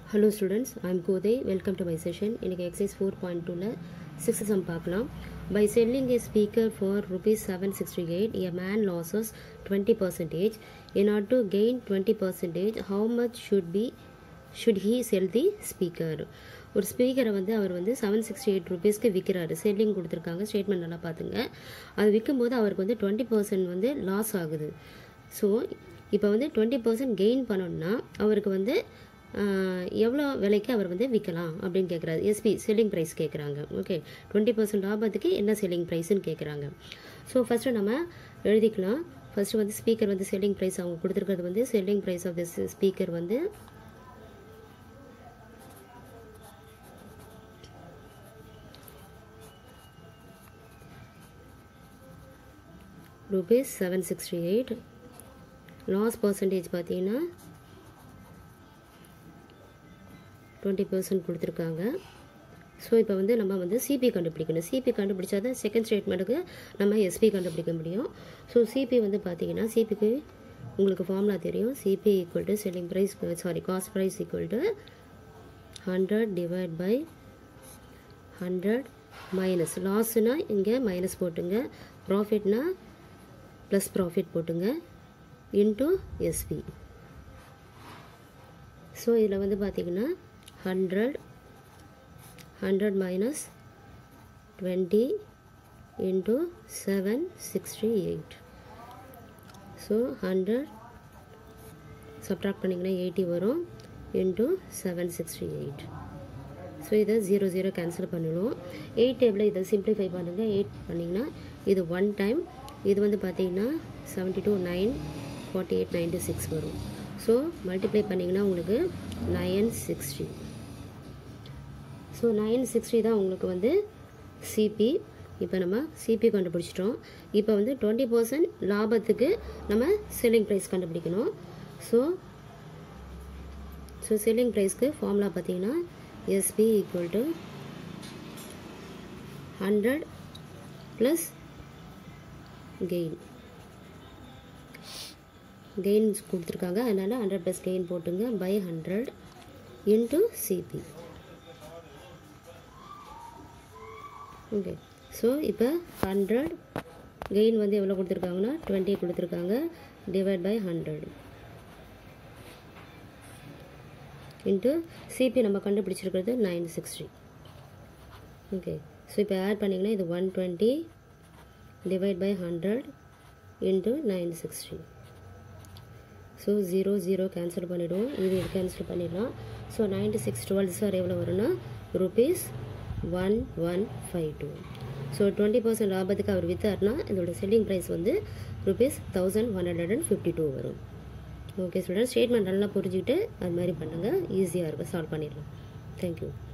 hello students I'm Kothai welcome to my session இன்றைக்கி exercise four point டூவில் six sum பார்க்கலாம் by selling a speaker for rupees seven sixty eight a man losses twenty percentage in ஆர் to gain twenty percentage how much should be should he sell the speaker ஒரு ஸ்பீக்கரை வந்து அவர் வந்து seven sixty eight ருபீஸ்க்கு விற்கிறாரு selling கொடுத்துருக்காங்க statement நல்லா பார்த்துங்க அது விற்கும்போது அவருக்கு வந்து டுவெண்ட்டி பர்சன்ட் வந்து லாஸ் ஆகுது ஸோ இப்போ வந்து டுவெண்ட்டி பர்சன்ட் கெயின் பண்ணணும்னா அவருக்கு வந்து ஆஹ், எவ்வளோ விலைக்கு அவர் வந்து விற்கலாம் அப்படின்னு கேட்குறாரு எஸ்பி செல்லிங் ப்ரைஸ் கேட்குறாங்க ஓகே டுவெண்ட்டி பர்சன்ட் லாபத்துக்கு என்ன செல்லிங் ப்ரைஸ்னு கேட்குறாங்க ஸோ ஃபஸ்ட்டு நம்ம எழுதிக்கலாம் ஃபஸ்ட்டு வந்து ஸ்பீக்கர் வந்து செல்லிங் ப்ரைஸ் அவங்க கொடுத்துருக்கிறது வந்து selling price of this speaker வந்து rupees seven sixty eight loss percentage பார்த்தீங்கன்னா டுவெண்ட்டி பர்சன்ட் கொடுத்துருக்காங்க ஸோ இப்போ வந்து நம்ம வந்து சிபி கண்டுபிடிக்கணும் சிபி கண்டுபிடிச்சா தான் செகண்ட் ஸ்டேட்மெண்ட்டுக்கு நம்ம எஸ்பி கண்டுபிடிக்க முடியும் ஸோ சிபி வந்து பார்த்தீங்கன்னா சிபிக்கு உங்களுக்கு ஃபார்முலா தெரியும் CP equal to selling price sorry cost price equal to hundred divide by hundred minus லாஸ்னா இங்கே மைனஸ் போட்டுங்க ப்ராஃபிட்னா ப்ளஸ் ப்ராஃபிட் போட்டுங்க இன்ட்டு எஸ்பி ஸோ இதில் வந்து பார்த்தீங்கன்னா hundred hundred minus twenty into seven sixty eight so hundred subtract பண்ணிங்கன்னா eighty வரும் into seven sixty eight so இதை ஜீரோ ஜீரோ கேன்சல் பண்ணிடுவோம் எயிட் டேபிள் இதை சிம்ப்ளிஃபை பண்ணுங்கள் எயிட் பண்ணிங்கன்னா இது ஒன் டைம் இது வந்து பார்த்தீங்கன்னா seventy two nine forty eight ninety six வரும் ஸோ மல்டிப்ளை பண்ணிங்கன்னா உங்களுக்கு nine sixty so nine sixty தான் உங்களுக்கு வந்து சிபி இப்போ நம்ம சிபி கண்டுபிடிச்சிட்டோம் இப்போ வந்து டுவெண்ட்டி பர்சன்ட் லாபத்துக்கு நம்ம செல்லிங் ப்ரைஸ் கண்டுபிடிக்கணும் ஸோ ஸோ செல்லிங் ப்ரைஸ்க்கு ஃபார்முலா பார்த்தீங்கன்னா SP equal to hundred plus gain gain கொடுத்துருக்காங்க அதனால் ஹண்ட்ரட் ப்ளஸ் கெயின் போட்டுங்க by hundred into CP okay so இப்போ ஹண்ட்ரட் கெயின் வந்து எவ்வளோ கொடுத்துருக்காங்கன்னா டுவெண்ட்டி கொடுத்துருக்காங்க divide by hundred into CP நம்ம கண்டுபிடிச்சிருக்கிறது நைன் சிக்ஸ்டி ஓகே ஸோ இப்போ ஆட் பண்ணிங்கன்னா இது one twenty divide by hundred into nine sixty so zero zero cancel பண்ணிவிடுவோம் இது கேன்சல் பண்ணிடலாம் so ninety six twelve sir எவ்வளோ வரும்னா rupees one one five two so twenty percent லாபத்துக்கு அவர் விற்றார்னா இதோட செல்லிங் ப்ரைஸ் வந்து rupees thousand one hundred and fifty two வரும் ஓகே ஸ்டூடெண்ட் ஸ்டேட்மெண்ட் நல்லா புரிஞ்சுக்கிட்டு அது மாதிரி பண்ணுங்கள் ஈஸியாக இருக்கும் சால்வ் பண்ணிடலாம் தேங்க்யூ